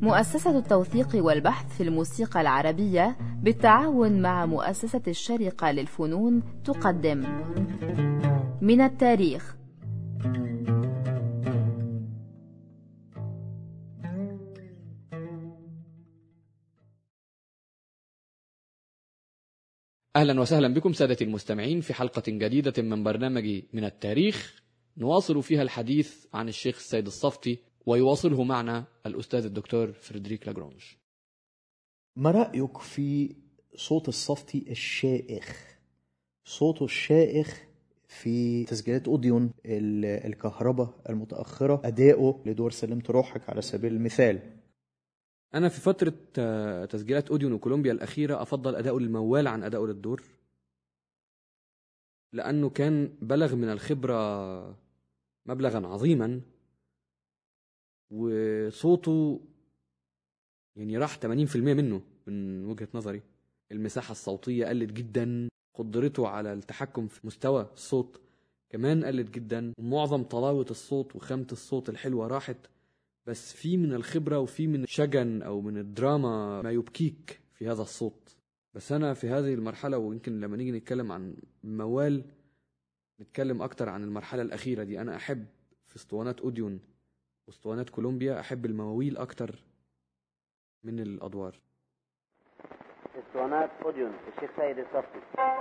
مؤسسة التوثيق والبحث في الموسيقى العربية بالتعاون مع مؤسسة الشرقة للفنون تقدم من التاريخ أهلا وسهلا بكم سادتي المستمعين في حلقة جديدة من برنامج من التاريخ نواصل فيها الحديث عن الشيخ السيد الصفتي ويواصله معنا الأستاذ الدكتور فريدريك لاجرونج ما رأيك في صوت الصفتي الشائخ صوته الشائخ في تسجيلات أوديون ال- الكهرباء المتأخرة أدائه لدور سلمت روحك على سبيل المثال أنا في فترة آه، تسجيلات أوديون وكولومبيا الأخيرة أفضل أداؤه للموال عن أداؤه للدور لأنه كان بلغ من الخبرة مبلغا عظيما وصوته يعني راح 80% منه من وجهة نظري المساحة الصوتية قلت جدا قدرته على التحكم في مستوى الصوت كمان قلت جدا معظم طلاوة الصوت وخامة الصوت الحلوة راحت بس في من الخبرة وفي من الشجن أو من الدراما ما يبكيك في هذا الصوت بس أنا في هذه المرحلة ويمكن لما نيجي نتكلم عن موال نتكلم أكتر عن المرحلة الأخيرة دي أنا أحب في اسطوانات أوديون واسطوانات كولومبيا أحب المواويل أكتر من الأدوار اسطوانات اوديون الشيخ سيد الصفتي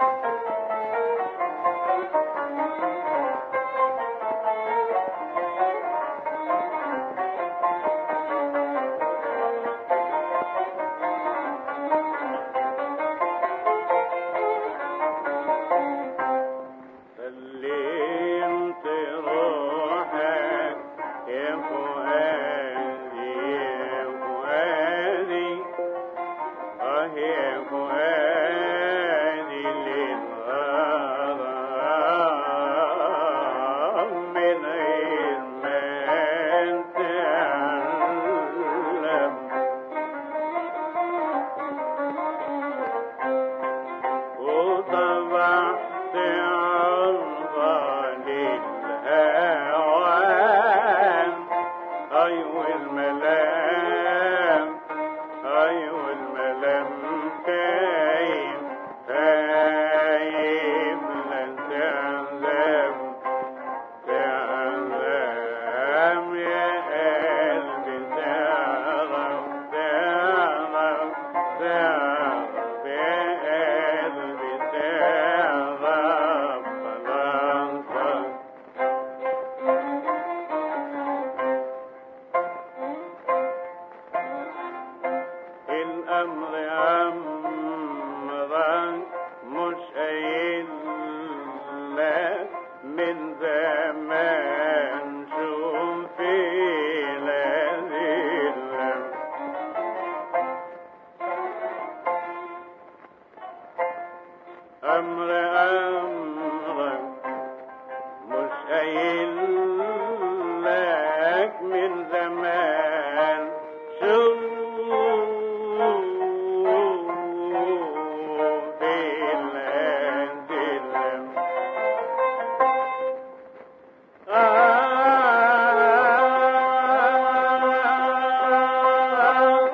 سلمت روحك يا فؤادي يا فؤادي اه يا فؤادي للغرام من غير ما تعلم وطبعت عرضا للهوان أيوة الملام أيوة الملام كايب كايب لا تعلم تعلم يا قلبي تعرف تعرف تعرف يا قلبي تعرف خلاصك الأمر أمرك مش قايل لك من زمان شوف في لازلك أمر أمرك مش قايل لك من زمان شوف الأنزل آه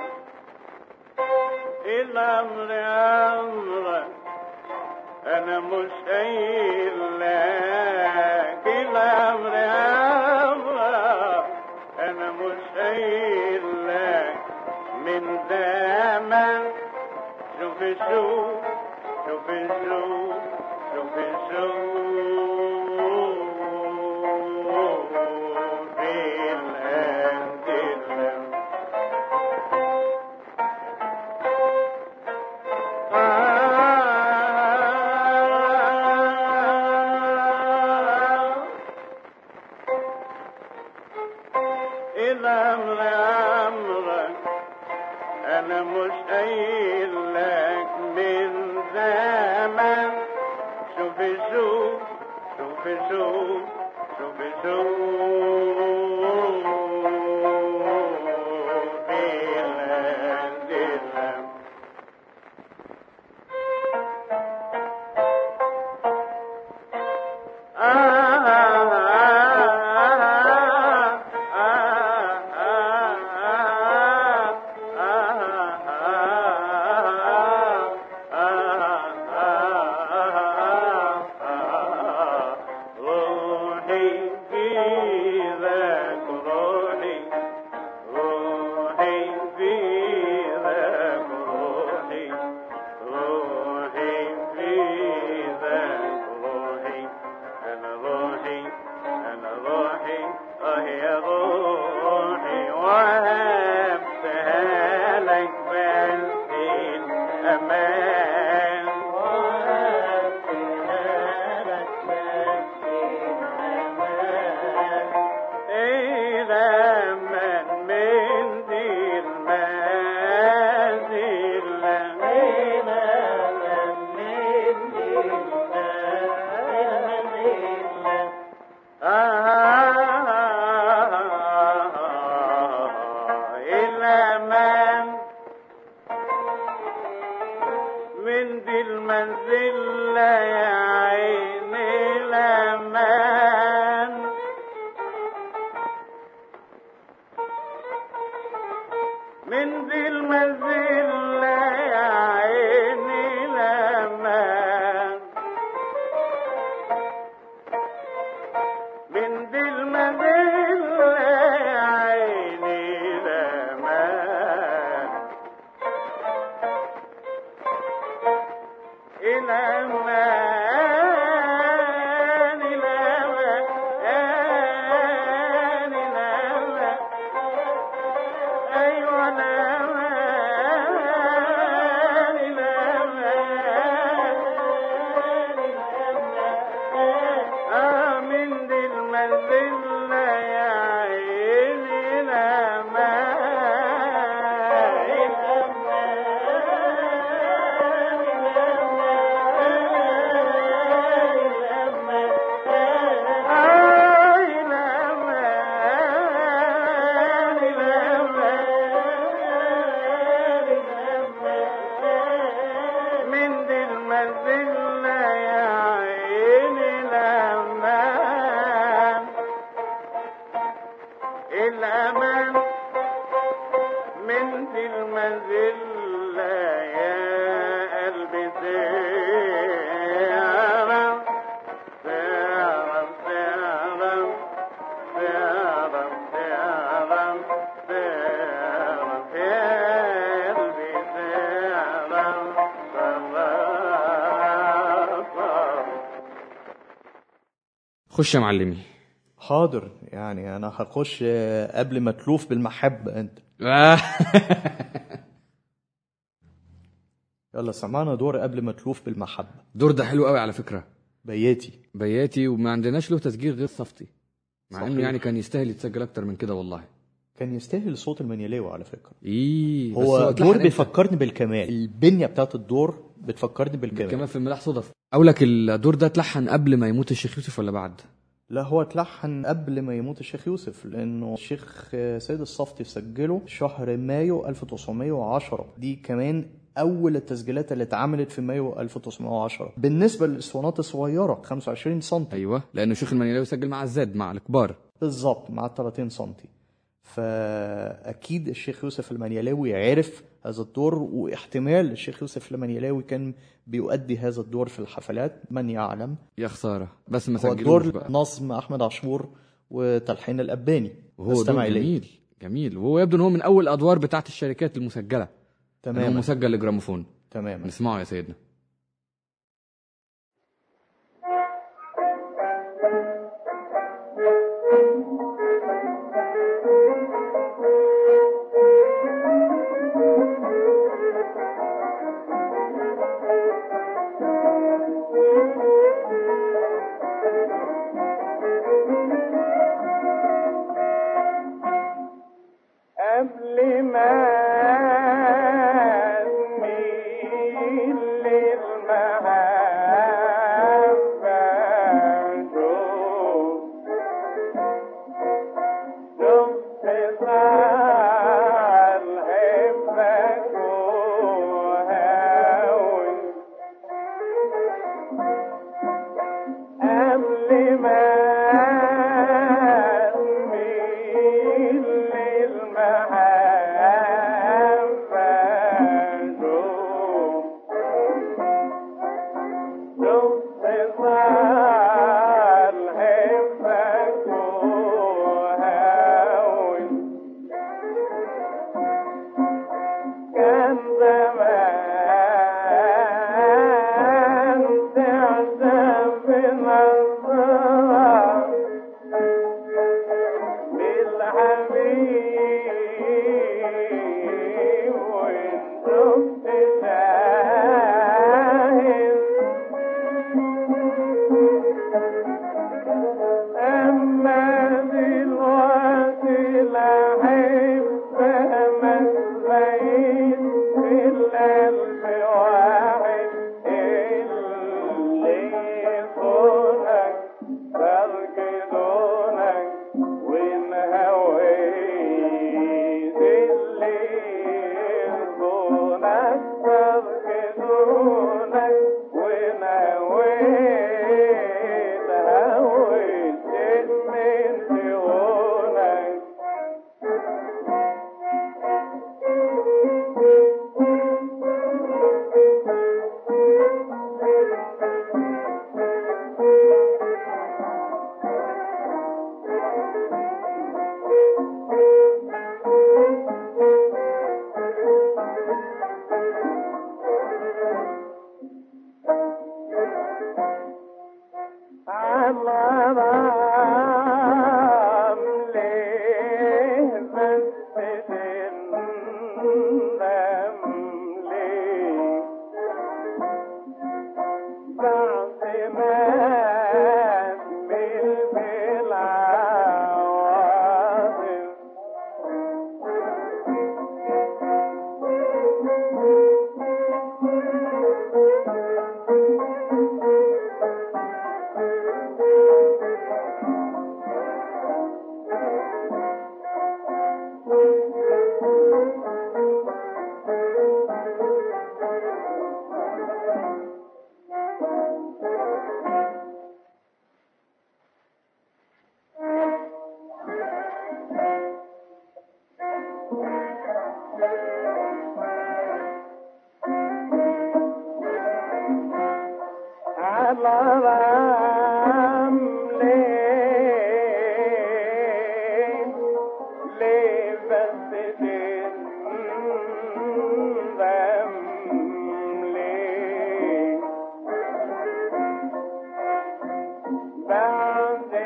الأمر أمرك أنا مش قايل لك الأمر أمرك أنا مش قايل لك من زمان شوف شوف شوف شوف شوف شوف الأنزل الأمر أمرك أنا مش قايل لك من زمان شوف شوف شوف شوف شوف شوف الأنزل آه خش يا معلمي حاضر يعني انا هخش آه، قبل ما تلوف بالمحبه انت آه. يلا سمعنا دور قبل ما تلوف بالمحبه الدور ده حلو قوي على فكره بياتي بياتي وما عندناش له تسجيل غير صفتي مع انه صحيح. يعني كان يستاهل يتسجل اكتر من كده والله كان يستاهل صوت المنيلاوي على فكره ايه بس هو اتلحن دور امتى؟ بيفكرني بالكمال البنيه بتاعت الدور بتفكرني بالكمال كمان في الملاح صدف اقول لك الدور ده اتلحن قبل ما يموت الشيخ يوسف ولا بعد لا هو اتلحن قبل ما يموت الشيخ يوسف لانه الشيخ سيد الصفتي سجله شهر مايو 1910 دي كمان اول التسجيلات اللي اتعملت في مايو 1910 بالنسبه للاسطوانات الصغيره 25 سم ايوه لانه شيخ المنيلاوي سجل مع الزاد مع الكبار بالظبط مع 30 سم فاكيد الشيخ يوسف المنيلاوي عرف هذا الدور واحتمال الشيخ يوسف المنيلاوي كان بيؤدي هذا الدور في الحفلات من يعلم يا خساره بس ما هو سجلوش الدور بقى نظم احمد عاشور وتلحين الاباني وهو دور استمع إليه. جميل جميل وهو يبدو ان هو من اول الادوار بتاعت الشركات المسجله هو تماما مسجل لجراموفون تماما نسمعه يا سيدنا قبل ما تميل للمحبة شوف شوف خصال حبك وهاون قبل ما تميل للمحبة شوف شوف خصال حبك وهاون كان زمان تعزف بنظرة بالحبيب وانتم تشاهد أما دلوقتي الأحبة مسلمين في القلب واحد اللي يصونك فرق دونك ونهويت اللي يصونك فرق دونك ونهويت هويت من دونك عالغرام ليه بس تندم ليه بعد ما تمل بالعواطف الغرام ليه ليه بس تندم ليه بعد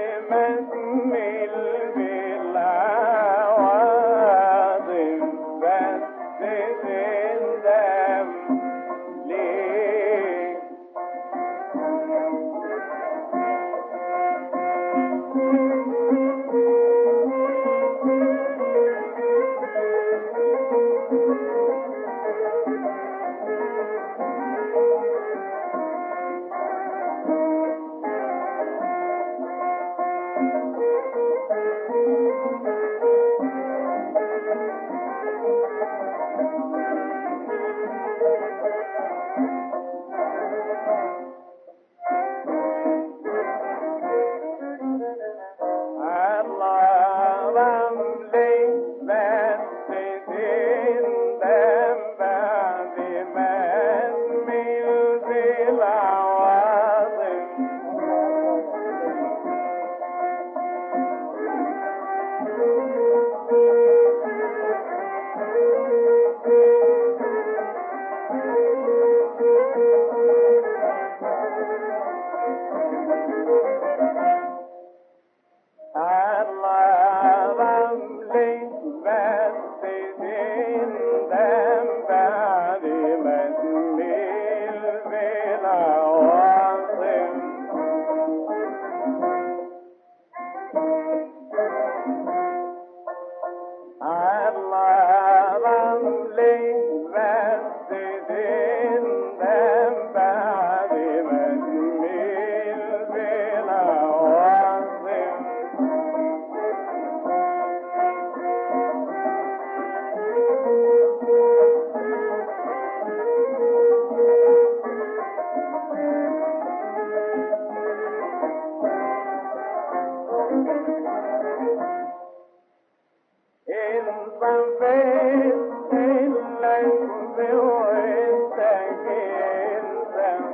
انت بيت الليل وانت انت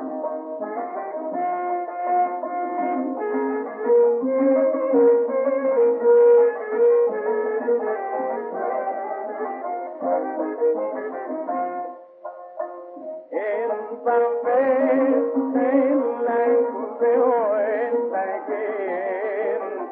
انت بيت الليل وانت انت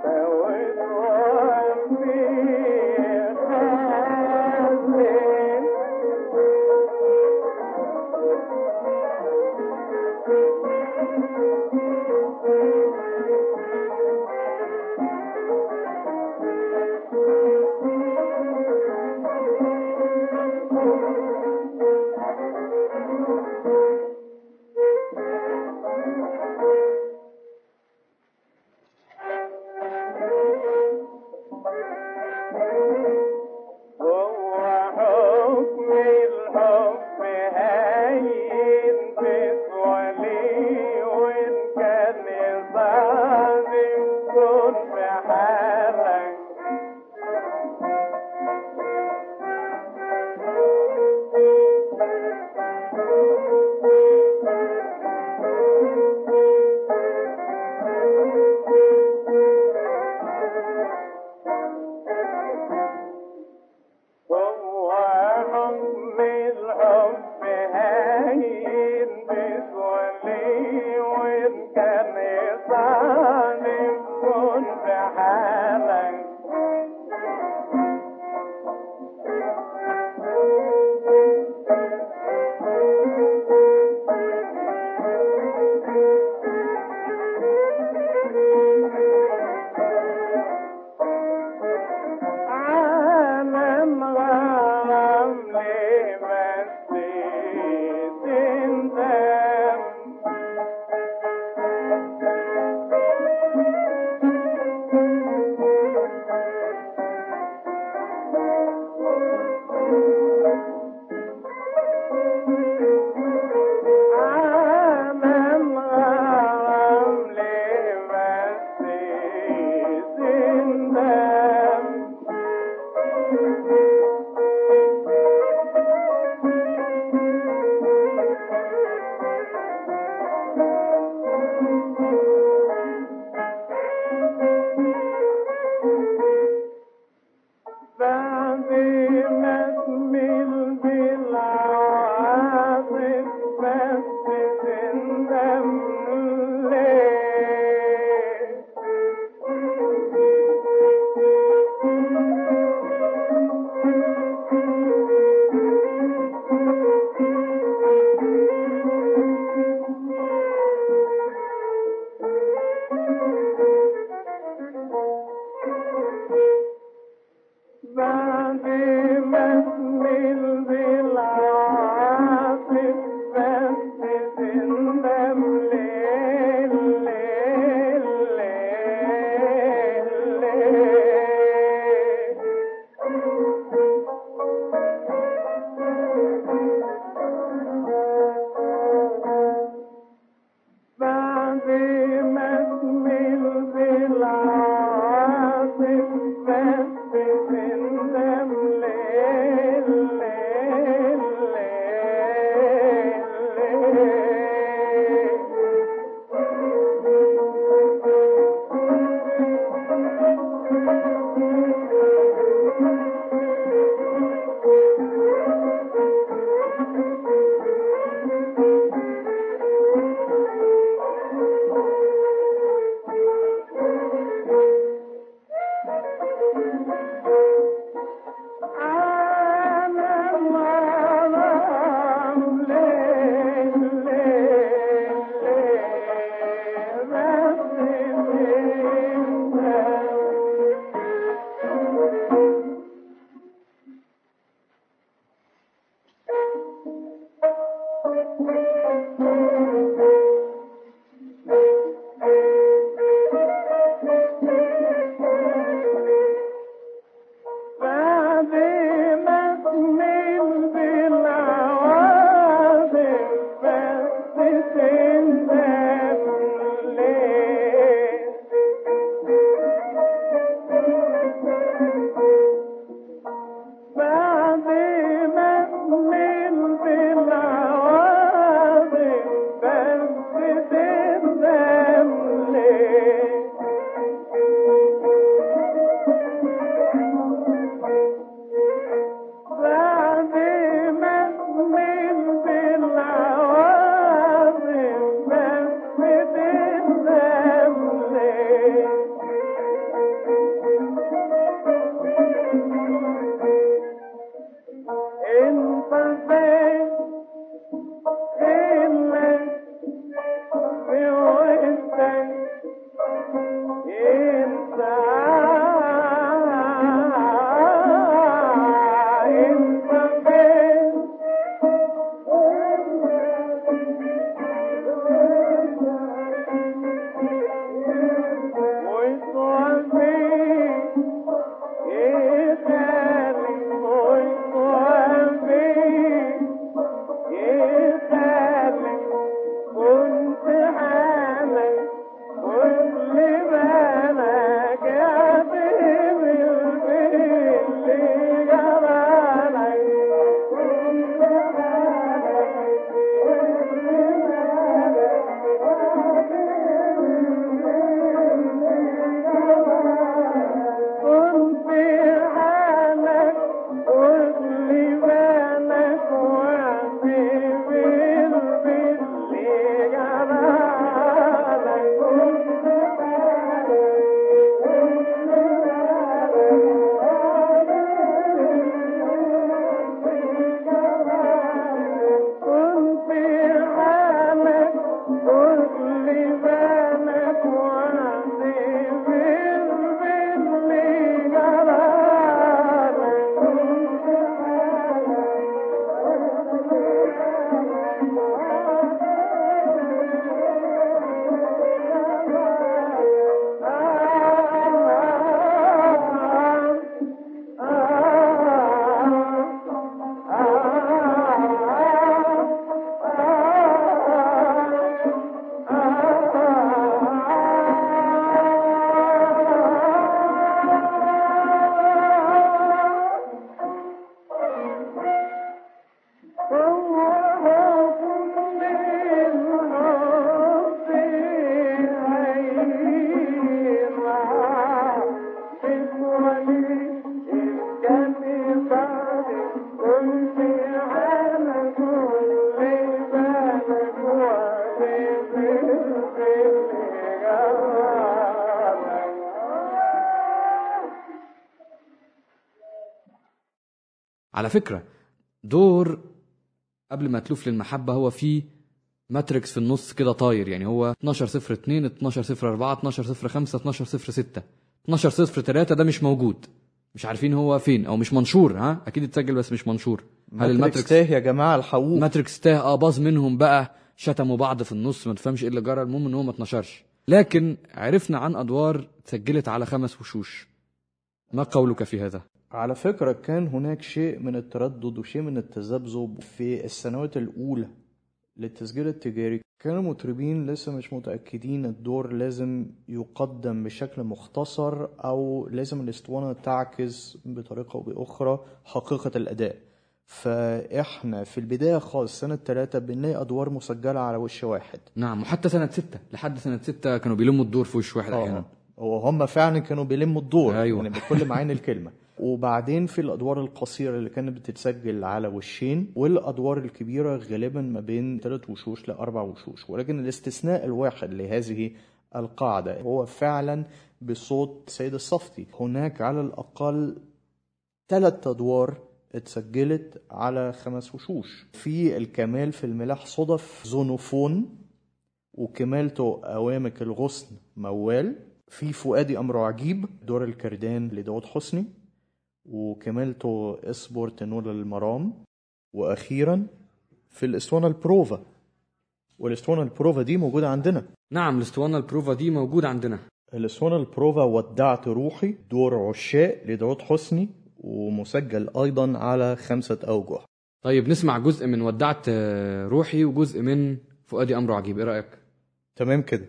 على فكره دور قبل ما تلوف للمحبه هو في ماتريكس في النص كده طاير يعني هو 12 0 2 12 0 4 12 0 5 12 0 6 12 0 3 ده مش موجود مش عارفين هو فين او مش منشور ها اكيد اتسجل بس مش منشور هل ماتريكس تاه يا جماعه الحقوق ماتريكس تاه اه باظ منهم بقى شتموا بعض في النص ما تفهمش ايه اللي جرى المهم ان هو ما اتنشرش لكن عرفنا عن ادوار اتسجلت على خمس وشوش ما قولك في هذا على فكرة كان هناك شيء من التردد وشيء من التذبذب في السنوات الأولى للتسجيل التجاري كانوا مطربين لسه مش متأكدين الدور لازم يقدم بشكل مختصر أو لازم الاسطوانة تعكس بطريقة أو بأخرى حقيقة الأداء فإحنا في البداية خالص سنة ثلاثة بنلاقي أدوار مسجلة على وش واحد نعم وحتى سنه ستة لحد سنه ستة كانوا بيلموا الدور في وش واحد احيانا وهم فعلا كانوا بيلموا الدور أيوة. يعني بكل معاني الكلمه وبعدين في الادوار القصيره اللي كانت بتتسجل على وشين والادوار الكبيره غالبا ما بين ثلاث وشوش لاربع وشوش ولكن الاستثناء الواحد لهذه القاعده هو فعلا بصوت سيد الصفتي هناك على الاقل ثلاث ادوار اتسجلت على خمس وشوش في الكمال في الملاح صدف زونوفون وكمالته أوامك الغصن موال في فؤادي أمر عجيب دور الكردان لداود حسني وكمالته اصبر تنول المرام وأخيرا في الإسطوانة البروفا والإسطوانة البروفا دي موجودة عندنا نعم الاسطوانه البروفا دي موجوده عندنا الإسطوانة البروفا ودعت روحي دور عشاق لداود حسني ومسجل أيضا على خمسة أوجه طيب نسمع جزء من ودعت آه، روحي وجزء من فؤادي امره عجيب ايه رايك تمام كده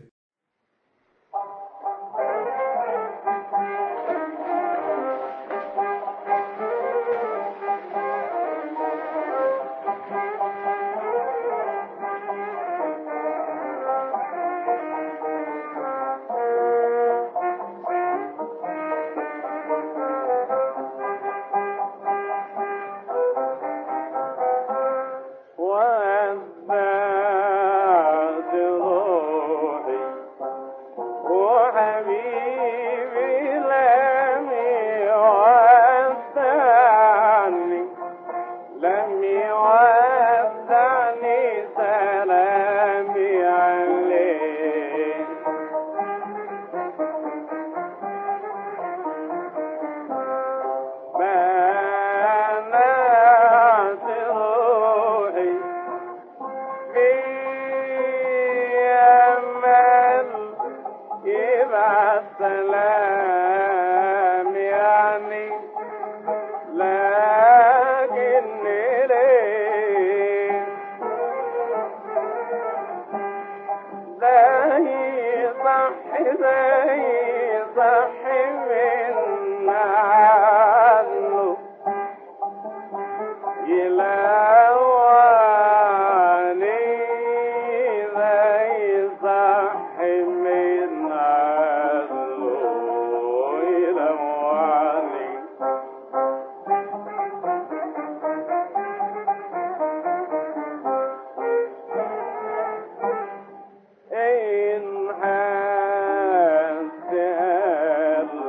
وأبعد روحي وحبيبي لم يودعني لم يودعني سلامي عليه منعت روحي في أمل يبعث سلام يعني لكن ليه لا يصحي زي صحي من عنه يلواني زي صحي من عنه يلواني إن حد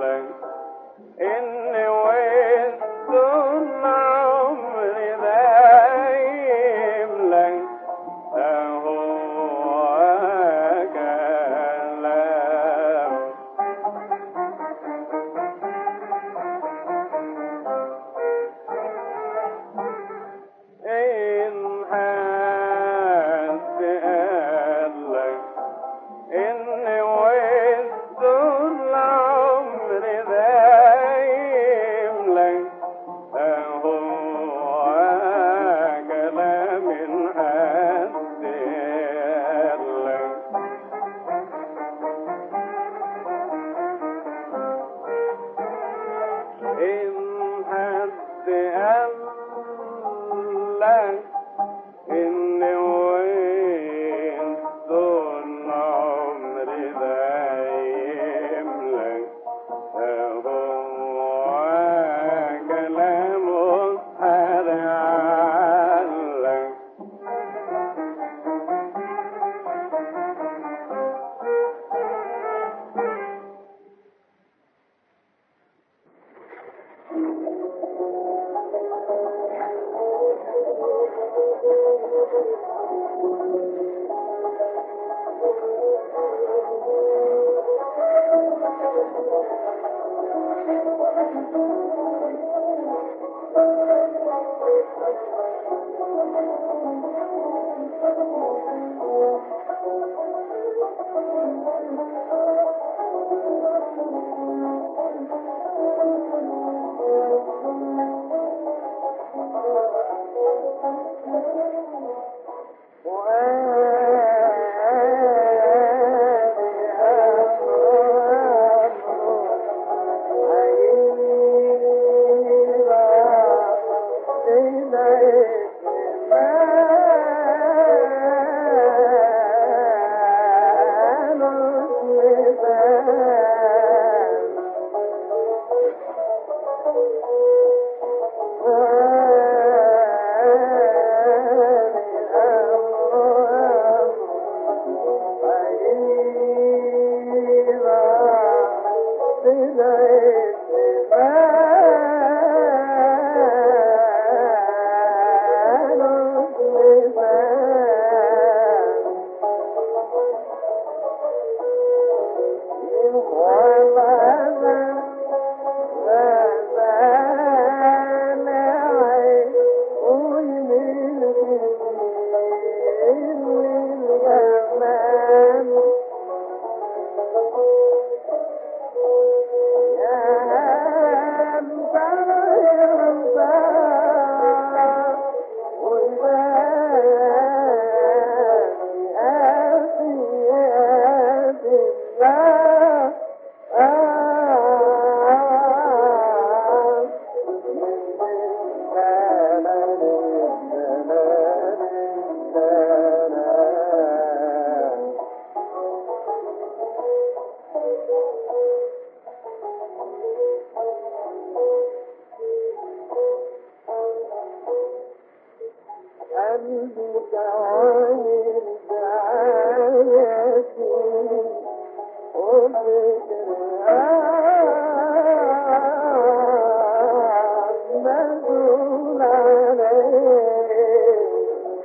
قلبك عاير دعايتي وفكرة مدون عليك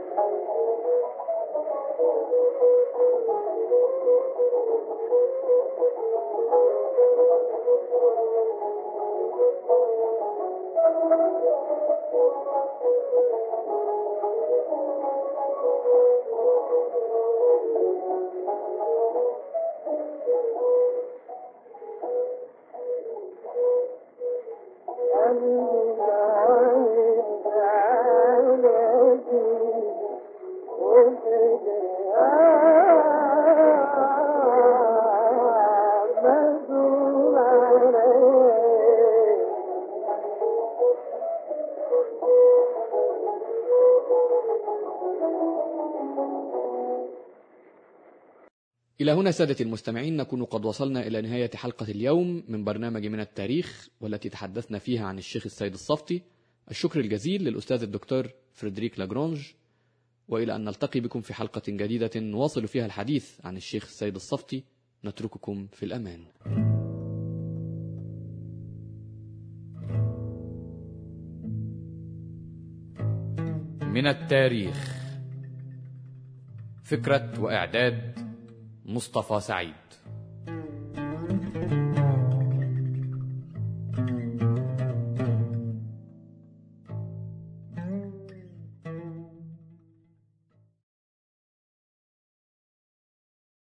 قلبك عاير دعايتي وفكرة مدون عليك إلى هنا سادة المستمعين نكون قد وصلنا إلى نهاية حلقة اليوم من برنامج من التاريخ والتي تحدثنا فيها عن الشيخ السيد الصفتي الشكر الجزيل للأستاذ الدكتور فريدريك لاجرونج وإلى أن نلتقي بكم في حلقة جديدة نواصل فيها الحديث عن الشيخ السيد الصفتي نترككم في الأمان من التاريخ فكرة وإعداد مصطفى سعيد